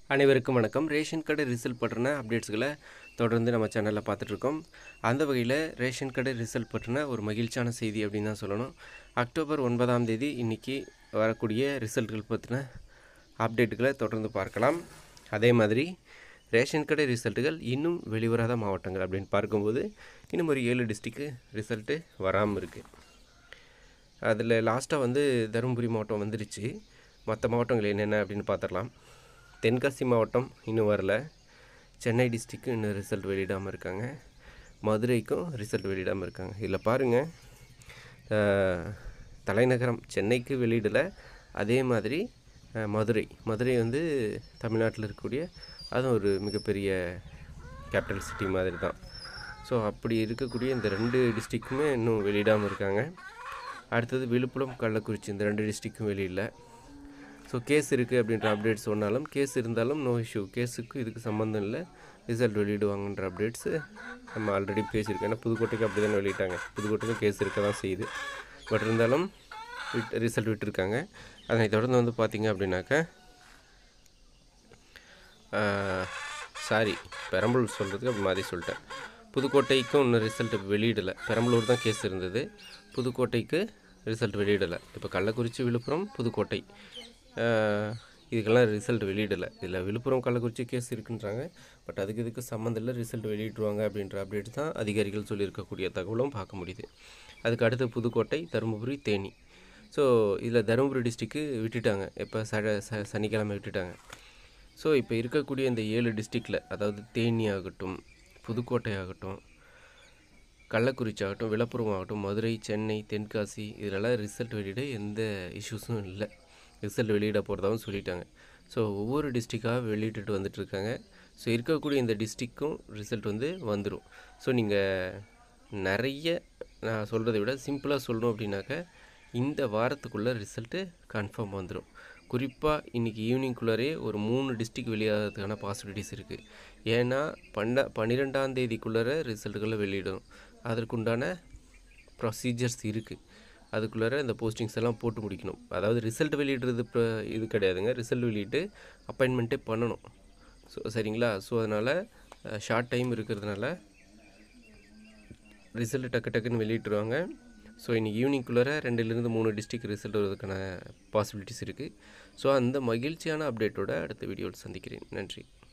அனைவருக்கும் வணக்கம் ரேஷன் கடை ரிசல்ட் பற்றின அப்டேட்ஸ்களை தொடர்ந்து நம்ம சேனலில் பார்த்துட்ருக்கோம் அந்த வகையில் ரேஷன் கடை ரிசல்ட் பற்றின ஒரு மகிழ்ச்சியான செய்தி அப்படின்னு தான் சொல்லணும் அக்டோபர் ஒன்பதாம் தேதி இன்றைக்கி வரக்கூடிய ரிசல்ட்கள் பற்றின அப்டேட்டுகளை தொடர்ந்து பார்க்கலாம் அதே மாதிரி ரேஷன் கடை ரிசல்ட்டுகள் இன்னும் வெளிவராத மாவட்டங்கள் அப்படின்னு பார்க்கும்போது இன்னும் ஒரு ஏழு டிஸ்ட்ரிக்கு ரிசல்ட்டு வராமல் இருக்குது அதில் லாஸ்ட்டாக வந்து தருமபுரி மாவட்டம் வந்துருச்சு மற்ற மாவட்டங்கள் என்னென்ன அப்படின்னு பார்த்துடலாம் தென்காசி மாவட்டம் இன்னும் வரல சென்னை டிஸ்ட்ரிக்கும் இன்னும் ரிசல்ட் வெளியிடாமல் இருக்காங்க மதுரைக்கும் ரிசல்ட் வெளியிடாமல் இருக்காங்க இதில் பாருங்கள் அஹ், தலைநகரம் சென்னைக்கு வெளியிடலை அதே மாதிரி அஹ், மதுரை மதுரை வந்து தமிழ்நாட்டில் இருக்கக்கூடிய அதுவும் ஒரு மிகப்பெரிய கேபிட்டல் சிட்டி மாதிரி தான் ஸோ அப்படி இருக்கக்கூடிய இந்த ரெண்டு டிஸ்ட்ரிக்குமே இன்னும் வெளியிடாமல் இருக்காங்க அடுத்தது விழுப்புரம் கள்ளக்குறிச்சி இந்த ரெண்டு டிஸ்ட்ரிக்கும் வெளியில ஸோ கேஸ் இருக்குது அப்படின்ற அப்டேட்ஸ் சொன்னாலும் கேஸ் இருந்தாலும் நோ இஷ்யூ கேஸுக்கு இதுக்கு சம்மந்தம் இல்லை ரிசல்ட் வெளியிடுவாங்கன்ற அப்டேட்ஸு நம்ம ஆல்ரெடி பேசியிருக்கோம் ஏன்னா புதுக்கோட்டைக்கு அப்படி தானே வெளியிட்டாங்க புதுக்கோட்டைக்கும் கேஸ் இருக்க தான் செய்யுது பட் இருந்தாலும் விட் ரிசல்ட் விட்டுருக்காங்க அதனை தொடர்ந்து வந்து பார்த்தீங்க அப்படின்னாக்கா சாரி பெரம்பலூர் சொல்கிறதுக்கு அப்படி மாதிரி சொல்லிட்டேன் புதுக்கோட்டைக்கும் இன்னும் ரிசல்ட் வெளியிடலை பெரம்பலூர் தான் கேஸ் இருந்தது புதுக்கோட்டைக்கு ரிசல்ட் வெளியிடலை இப்போ கள்ளக்குறிச்சி விழுப்புரம் புதுக்கோட்டை ஆஹ், இதுக்கெல்லாம் ரிசல்ட் வெளியிடலை இதில் விழுப்புரம் கள்ளக்குறிச்சி கேஸ் இருக்குன்றாங்க பட் அதுக்கு இதுக்கு சம்மந்தம் இல்லை ரிசல்ட் வெளியிடுவாங்க அப்படின்ற அப்டேட் தான் அதிகாரிகள் சொல்லியிருக்கக்கூடிய தகவலும் பார்க்க முடியுது அதுக்கு அடுத்து புதுக்கோட்டை தருமபுரி தேனி ஸோ இதில் தருமபுரி டிஸ்ட்ரிக்கு விட்டுட்டாங்க இப்போ ச ச சனிக்கிழமை விட்டுட்டாங்க ஸோ இப்போ இருக்கக்கூடிய இந்த ஏழு டிஸ்ட்ரிக்டில் அதாவது தேனி ஆகட்டும் புதுக்கோட்டை ஆகட்டும் கள்ளக்குறிச்சி ஆகட்டும் விழுப்புரம் ஆகட்டும் மதுரை சென்னை தென்காசி இதிலெல்லாம் ரிசல்ட் வெளியிட எந்த இஷ்யூஸும் இல்லை ரிசல்ட் வெளியிட போகிறதாவும் சொல்லிட்டாங்க ஸோ ஒவ்வொரு டிஸ்ட்ரிக்டாக வெளியிட்டுட்டு வந்துட்டு இருக்காங்க ஸோ இருக்கக்கூடிய இந்த டிஸ்ட்ரிக்கும் ரிசல்ட் வந்து வந்துடும் ஸோ நீங்கள் நிறைய நான் சொல்கிறத விட சிம்பிளாக சொல்லணும் அப்படின்னாக்க இந்த வாரத்துக்குள்ளே ரிசல்ட்டு கன்ஃபார்ம் வந்துடும் குறிப்பாக இன்றைக்கி ஈவினிங்குள்ளாரே ஒரு மூணு டிஸ்ட்ரிக் வெளியாகிறதுக்கான பாசிபிலிட்டிஸ் இருக்குது ஏன்னா பன்ன பன்னிரெண்டாம் தேதிக்குள்ளார ரிசல்ட்டுகளை வெளியிடணும் அதற்குண்டான ப்ரொசீஜர்ஸ் இருக்குது அதுக்குள்ளார இந்த போஸ்டிங்ஸ் எல்லாம் போட்டு முடிக்கணும் அதாவது ரிசல்ட் வெளியிடுறது இப்போ இது கிடையாதுங்க ரிசல்ட் வெளியிட்டு அப்பாயின்மெண்ட்டே பண்ணணும் ஸோ சரிங்களா ஸோ அதனால் ஷார்ட் டைம் இருக்கிறதுனால ரிசல்ட் டக்கு டக்குன்னு வெளியிட்டுருவாங்க ஸோ இன்னைக்கு ஈவினிங்குள்ளார ரெண்டுலேருந்து மூணு டிஸ்ட்ரிக்ட் ரிசல்ட் வரதுக்கான பாசிபிலிட்டிஸ் இருக்குது ஸோ அந்த மகிழ்ச்சியான அப்டேட்டோட அடுத்த வீடியோவில் சந்திக்கிறேன் நன்றி